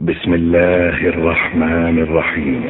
بسم الله الرحمن الرحيم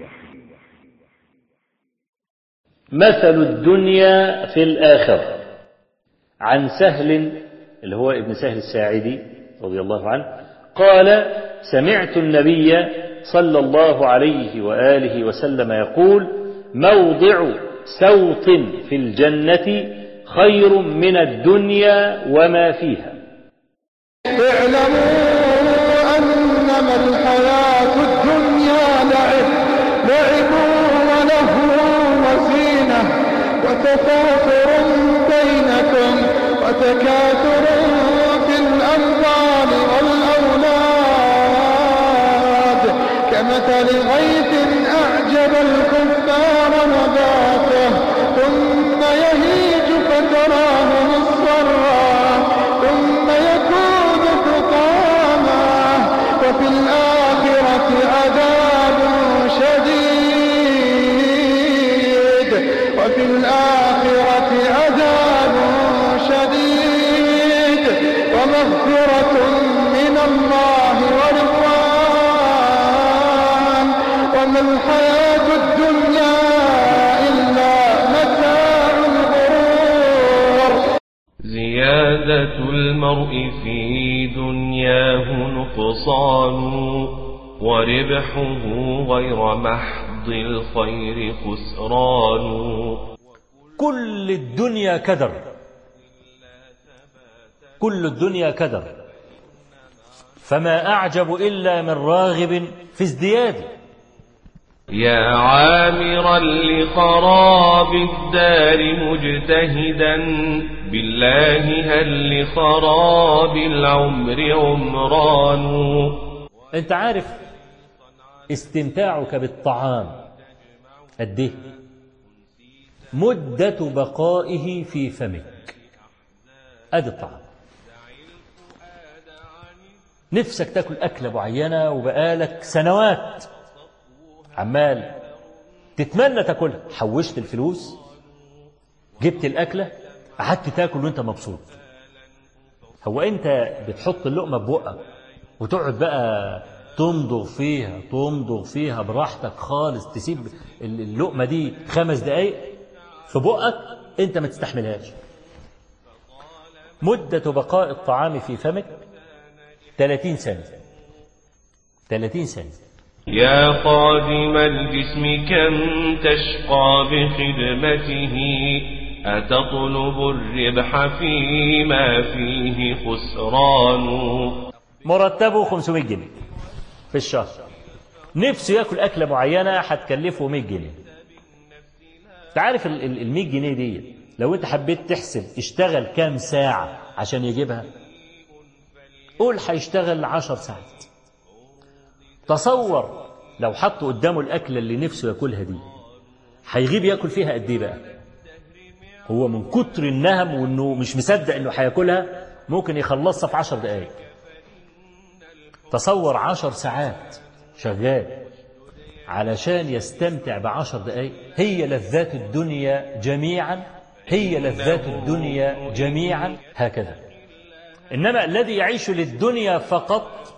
مثل الدنيا في الآخرة عن سهل اللي هو ابن سهل الساعدي رضي الله عنه قال سمعت النبي صلى الله عليه وآله وسلم يقول موضع سوط في الجنة خير من الدنيا وما فيها اعلموا أنما الحياة الدنيا لعب لعب ولهو وزينة وتفاخر بينكم وتكاثر في الأموال والأولاد كمثل غيث أعجب الكفار نباته ثم يهيج فتراه مصفرا ثم يكون حطاما وفي الآخرة عذاب شديد وفي الآخرة عذاب شديد ومغفرة من الله ورضوان وما الحياة الدنيا إلا متاع الغرور زيادة المرء في دنياه نقصان وربحه غير محض الخير خسران كل الدنيا كدر كل الدنيا كدر فما أعجب إلا من راغب في ازدياده يا عامرا لخراب الدار مجتهدا بالله هل لخراب العمر عمران أنت عارف استمتاعك بالطعام قد إيه مدة بقائه في فمك أدي الطعام نفسك تاكل أكلة معينة وبقالك سنوات عمال تتمنى تاكلها حوشت الفلوس جبت الأكلة قعدت تاكل وانت مبسوط هو انت بتحط اللقمة ببقك وتقعد بقى تمضغ فيها تمضغ فيها براحتك خالص تسيب اللقمة دي خمس دقايق في بقك انت ما تستحملهاش مدة بقاء الطعام في فمك 30 سنة 30 سنة يا قادم الجسم كم تشقى بخدمته أتطلب الربح فيما فيه خسران مرتبه 500 جنيه في الشهر نفسه ياكل أكلة معينة هتكلفه 100 جنيه انت عارف ال 100 جنيه دي لو انت حبيت تحسب اشتغل كام ساعة عشان يجيبها قول هيشتغل 10 ساعات تصور لو حط قدامه الأكلة اللي نفسه ياكلها دي هيغيب ياكل فيها قد ايه بقى هو من كتر النهم وانه مش مصدق انه هياكلها ممكن يخلصها في 10 دقايق تصور 10 ساعات شغال علشان يستمتع بعشر دقايق هي لذات الدنيا جميعا هي لذات الدنيا جميعا هكذا إنما الذي يعيش للدنيا فقط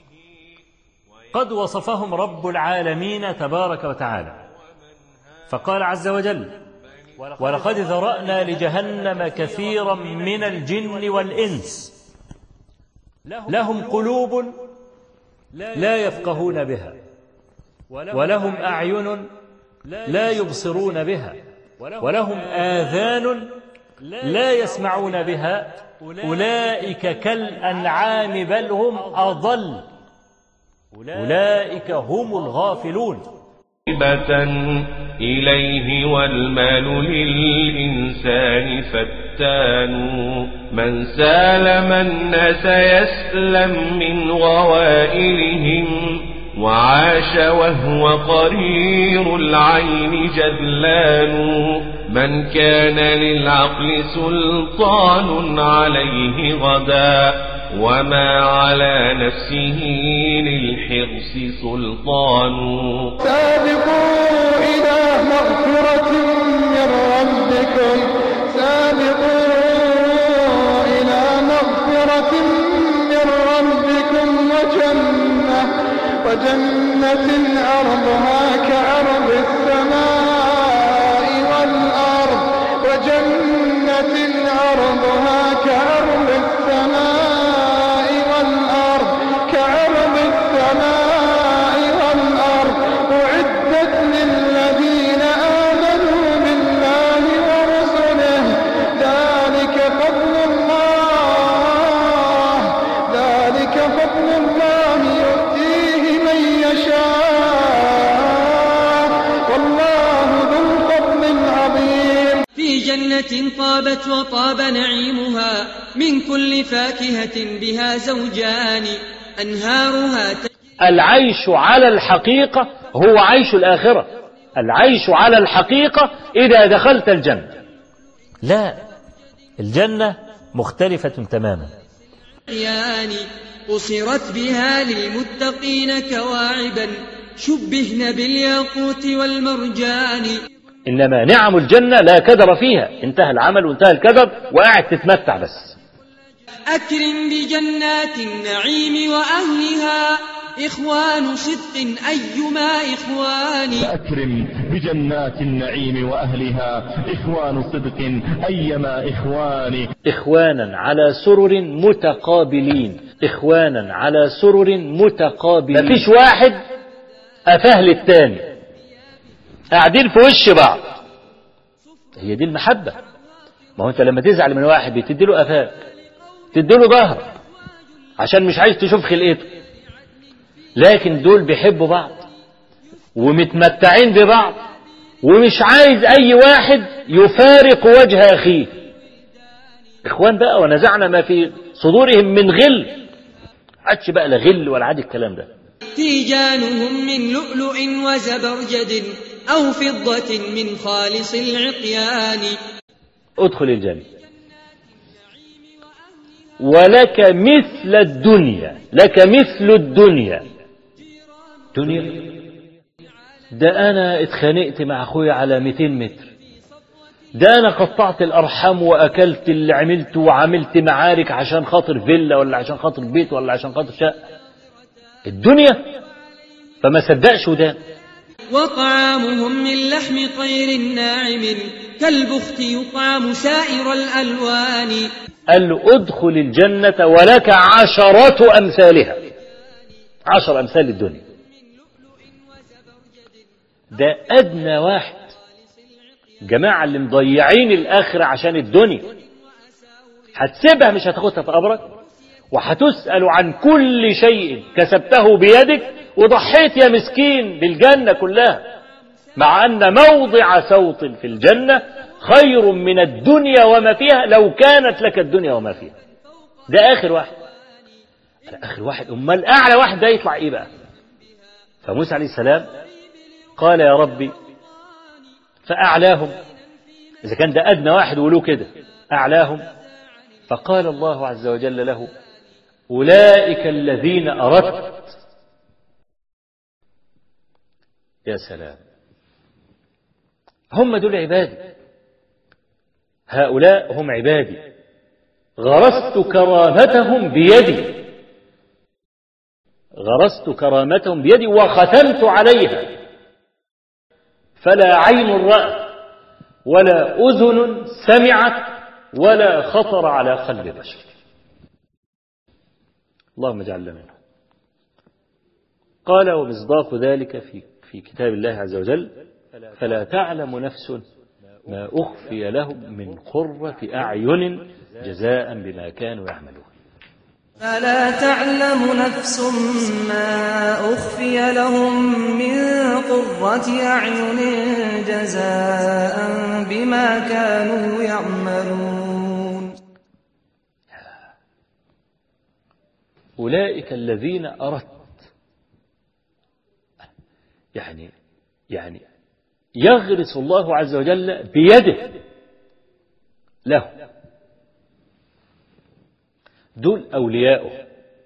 قد وصفهم رب العالمين تبارك وتعالى فقال عز وجل ولقد ذرأنا لجهنم كثيرا من الجن والإنس لهم قلوب لا يفقهون بها ولهم أعين لا يبصرون بها ولهم آذان لا يسمعون بها أولئك كالأنعام بل هم أضل أولئك هم الغافلون هبة إليه والمال للإنسان فتان من سالم الناس يسلم من غوائلهم وعاش وهو قرير العين جذلان من كان للعقل سلطان عليه غدا وما على نفسه للحرص سلطان سابقوا إلى مغفرة من ربكم سابقوا إلى مغفرة من ربكم وجنة وجنة عرضها كعرض السماء والأرض وجنة عرضها كعرض السماء والأرض كعرض السماء والأرض أعدت للذين آمنوا بالله ورسله ذلك فضل الله ذلك فضل الله يؤتيه من يشاء والله ذو الفضل العظيم في جنة طابت وطاب نعيمها من كل فاكهة بها زوجان أنهارها تجري العيش على الحقيقة هو عيش الآخرة العيش على الحقيقة إذا دخلت الجنة لا الجنة مختلفة تماما الريان قصرت بها للمتقين كواعبا شبهن بالياقوت والمرجان إنما نعم الجنة لا كدر فيها انتهى العمل وانتهى الكدر وقاعد تتمتع بس أكرم بجنات النعيم وأهلها إخوان صدق أيما إخوان أكرم بجنات النعيم وأهلها إخوان صدق أيما إخوان إخوانا على سرر متقابلين إخوانا على سرر متقابلين مفيش واحد أفاه للتاني قاعدين في وش بعض هي دي المحبة ما هو أنت لما تزعل من واحد بتدي له أفاك تدي له ظهر عشان مش عايز تشوف خلقته لكن دول بيحبوا بعض ومتمتعين ببعض ومش عايز أي واحد يفارق وجه أخيه إخوان بقى ونزعنا ما في صدورهم من غل عادش بقى لا غل ولا عاد الكلام ده تيجانهم من لؤلؤ وزبرجد أو فضة من خالص العقيان ادخل الجنة ولك مثل الدنيا لك مثل الدنيا دنيا ده أنا اتخانقت مع أخويا على 200 متر ده أنا قطعت الأرحام وأكلت اللي عملته وعملت معارك عشان خاطر فيلا ولا عشان خاطر بيت ولا عشان خاطر شقة الدنيا فما صدقش ودان وطعامهم من لحم طير ناعم كالبخت يطعم سائر الألوان قال له ادخل الجنة ولك عشرة أمثالها عشر أمثال الدنيا ده أدنى واحد جماعة اللي مضيعين الآخرة عشان الدنيا هتسيبها مش هتاخدها في قبرك وهتسأل عن كل شيء كسبته بيدك وضحيت يا مسكين بالجنة كلها مع أن موضع سوط في الجنة خير من الدنيا وما فيها لو كانت لك الدنيا وما فيها ده آخر واحد ده آخر واحد أمال أعلى واحد ده يطلع إيه بقى فموسى عليه السلام قال يا ربي فأعلاهم إذا كان ده أدنى واحد وله كده أعلاهم فقال الله عز وجل له أولئك الذين أردت يا سلام هم دول عبادي هؤلاء هم عبادي غرست كرامتهم بيدي غرست كرامتهم بيدي وختمت عليها فلا عين رأت ولا أذن سمعت ولا خطر على قلب بشر اللهم اجعلنا منه قال ومصداق ذلك في في كتاب الله عز وجل فلا تعلم نفس ما أخفي لهم من قرة أعين جزاء بما كانوا يعملون فلا تعلم نفس ما أخفي لهم من قرة أعين جزاء بما كانوا يعملون أولئك الذين أردت يعني يعني يغرس الله عز وجل بيده له دول أولياؤه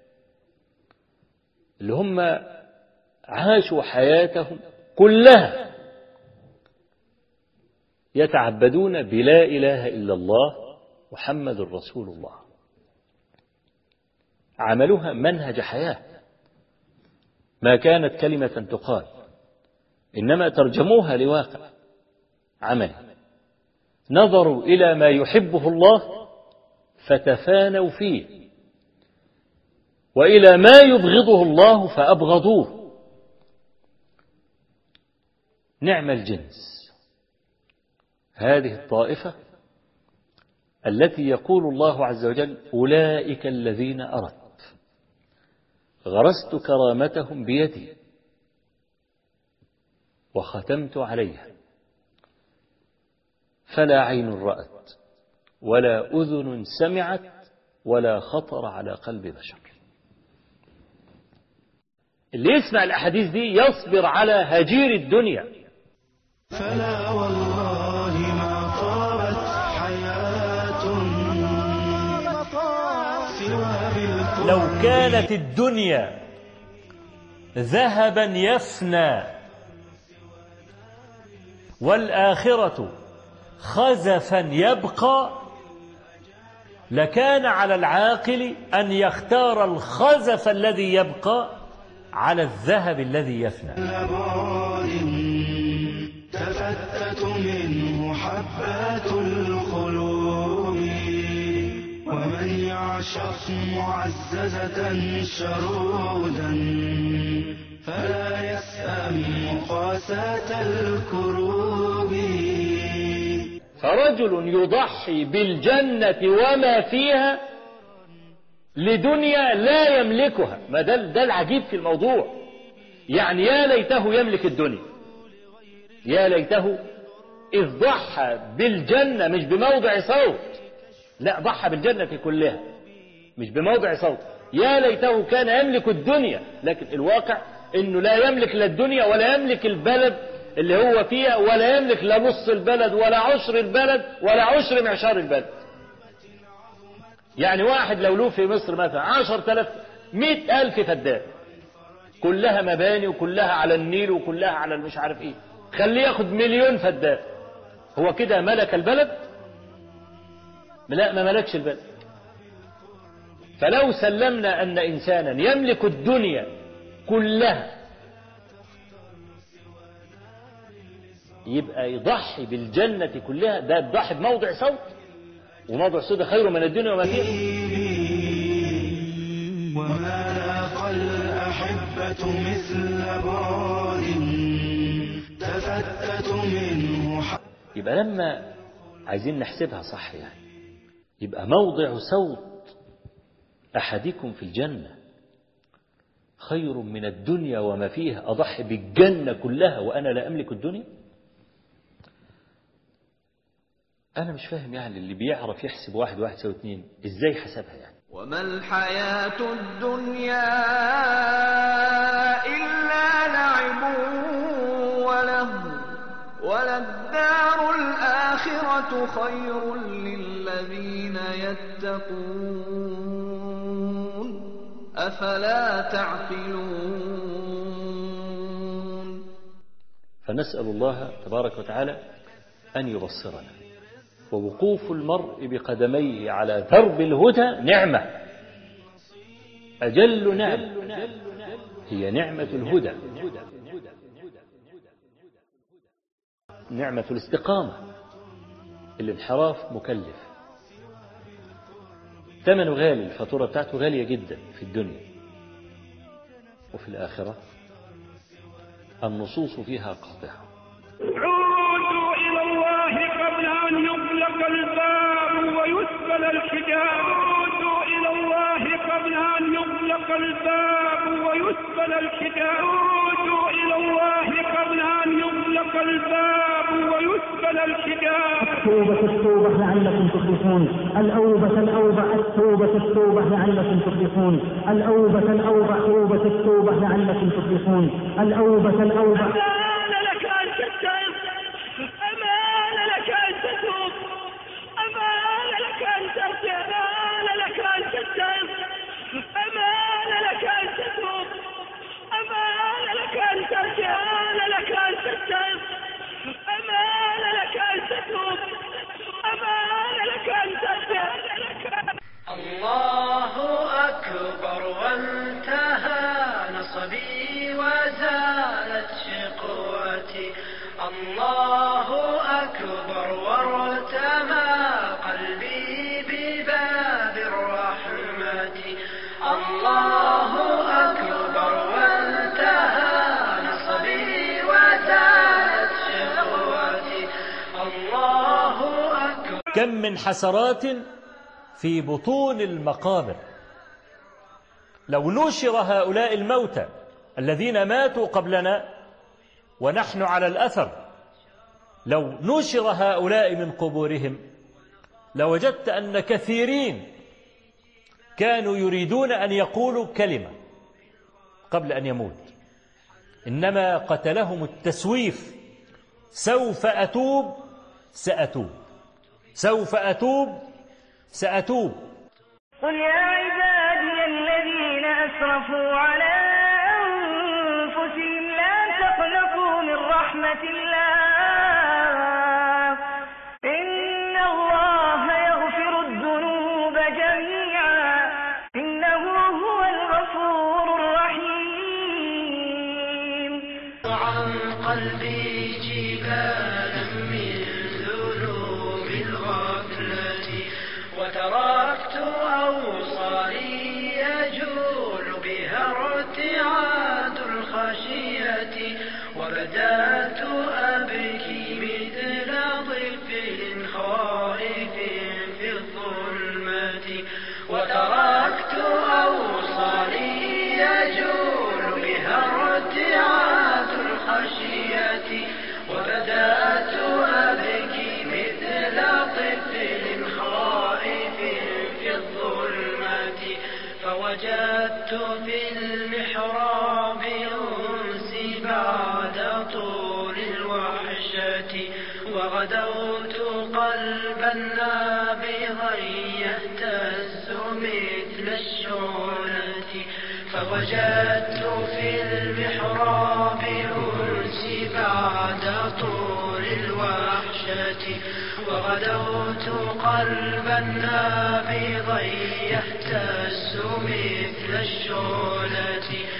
اللي هم عاشوا حياتهم كلها يتعبدون بلا إله إلا الله محمد رسول الله عملوها منهج حياة ما كانت كلمة تقال إنما ترجموها لواقع عمل نظروا إلى ما يحبه الله فتفانوا فيه وإلى ما يبغضه الله فأبغضوه نعم الجنس هذه الطائفة التي يقول الله عز وجل أولئك الذين أردت غرست كرامتهم بيدي وختمت عليها فلا عين رأت ولا أذن سمعت ولا خطر على قلب بشر اللي يسمع الأحاديث دي يصبر على هجير الدنيا فلا والله ما طابت حياة سوى بالقرب لو كانت الدنيا ذهبا يفنى والآخرة خزفا يبقى لكان على العاقل أن يختار الخزف الذي يبقى على الذهب الذي يفنى لبعد تفتت منه حبات الخلود ومن يعشق معززة شرودا فلا يسأم مقاساة الكروب فرجل يضحي بالجنة وما فيها لدنيا لا يملكها ما ده, ده العجيب في الموضوع يعني يا ليته يملك الدنيا يا ليته إذ ضحى بالجنة مش بموضع صوت لا ضحى بالجنة كلها مش بموضع صوت يا ليته كان يملك الدنيا لكن الواقع انه لا يملك لا الدنيا ولا يملك البلد اللي هو فيها ولا يملك لا نص البلد ولا عشر البلد ولا عشر معشار البلد يعني واحد لو له في مصر مثلا عشر تلاف مئة ألف فدان كلها مباني وكلها على النيل وكلها على المش عارف ايه خليه ياخد مليون فدان هو كده ملك البلد لا ما ملكش البلد فلو سلمنا أن إنسانا يملك الدنيا كلها يبقى يضحي بالجنة كلها ده يضحي بموضع صوت وموضع صوت خير من الدنيا وما فيها وما لاقى الأحبة مثل بعد تفتت منه حبات يبقى لما عايزين نحسبها صح يعني يبقى موضع صوت أحدكم في الجنة خير من الدنيا وما فيها أضحي بالجنة كلها وأنا لا أملك الدنيا أنا مش فاهم يعني اللي بيعرف يحسب واحد واحد يساوي اتنين إزاي حسبها يعني وما الحياة الدنيا إلا لعب وله وللدار الآخرة خير للذين يتقون أفلا تعقلون فنسأل الله تبارك وتعالى أن يبصرنا ووقوف المرء بقدميه على درب الهدى نعمة أجل نعم هي نعمة الهدى نعمة الاستقامة الانحراف مكلف ثمنه غالي الفاتورة بتاعته غالية جدا في الدنيا وفي الآخرة النصوص فيها قاطعة عودوا إلى الله قبل أن يغلق الباب ويسبل الحجاب عودوا إلى الله قبل أن يغلق الباب ويسبل الحجاب عودوا إلى الله قبل أن يغلق الباب ويسبل الحجاب التوبة التوبة لعلكم تفلحون الأوبة الأوبة التوبة التوبة لعلكم تفلحون الأوبة الأوبة توبة التوبة لعلكم تفلحون الأوبة الأوبة أمان لك أن تتعظ أمان لك أن تتوب أمان لك أن ترجع أمان لك أن تتعظ أمان لك أن تتوب أمان لك أن ترجع أمان لك أن تتعظ أمان لك أن تتوب أمان لك أن ترجع الله أكبر وانتهى نصبي نصبي وزالت شقوتي الله أكبر وارتمى قلبي بباب الرحمة الله أكبر وانتهى نصبي وزالت شقوتي الله أكبر كم من حسرات في بطون المقابر لو نشر هؤلاء الموتى الذين ماتوا قبلنا ونحن على الأثر لو نشر هؤلاء من قبورهم لوجدت أن كثيرين كانوا يريدون أن يقولوا كلمة قبل أن يموت إنما قتلهم التسويف سوف أتوب سأتوب سوف أتوب سأتوب قل يا عبادي الذين أسرفوا على أنفسهم لا تقنطوا من رحمة الله إن الله يغفر الذنوب جميعا إنه هو الغفور الرحيم عن قلبي جبالا من ذنوب الغفلة وتركت أوصالي يجول بها ارتعاد الخشية وبدأت أبكي مثل طفل خائف في الظلمة وتركت أوصالي يجول بها ارتعاد الخشية وبدأت أبكي مثل طفل خائف في الظلمة فوجدت في المحراب أنسي بعد طول الوحشة وغدوت قلبا نابضا يهتز مثل الشعلة فوجدت في المحراب أنسي بعد طول الوحشة وغدوت قلبا نابضا يهتز مثل الشعلة